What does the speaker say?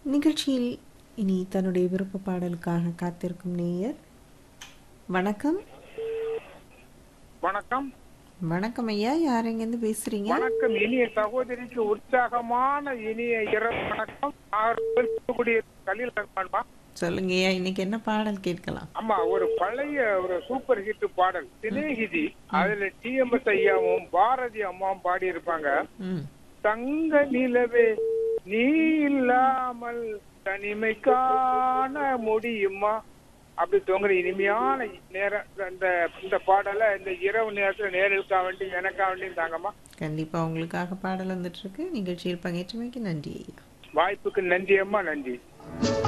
நிகழ்ச்சியில் இனி தன்னுடைய விருப்ப பாடலுக்காக காத்திருக்கும் நேயர் வணக்கம் வணக்கம் வணக்கம் ஐயா யார் எங்கேருந்து பேசுறீங்க வணக்கம் இனிய சகோதரிக்கு உற்சாகமான இனிய இரவு வணக்கம் நாகர்கோவில் தூத்துக்குடி கலில் ரஹ்மான்மா சொல்லுங்க ஐயா இன்னைக்கு என்ன பாடல் கேட்கலாம் ஆமா ஒரு பழைய ஒரு சூப்பர் ஹிட் பாடல் சிநேகிதி அதுல டிஎம்எஸ் ஐயாவும் பாரதி அம்மாவும் பாடி இருப்பாங்க ம் தங்க நிலவே நீ இல்லாமல் தனிமை காண முடியுமா அப்படி தொங்குற இனிமையான நேரம் இந்த இந்த பாடலை இந்த இரவு நேரத்துல நேரலுக்கா வேண்டி எனக்கா வேண்டி தாங்கம்மா கண்டிப்பா உங்களுக்காக பாடல் வந்துட்டு இருக்கு நிகழ்ச்சியில் பங்கேற்றமைக்கு நன்றி ஐயா வாய்ப்புக்கு நன்றி அம்மா நன்றி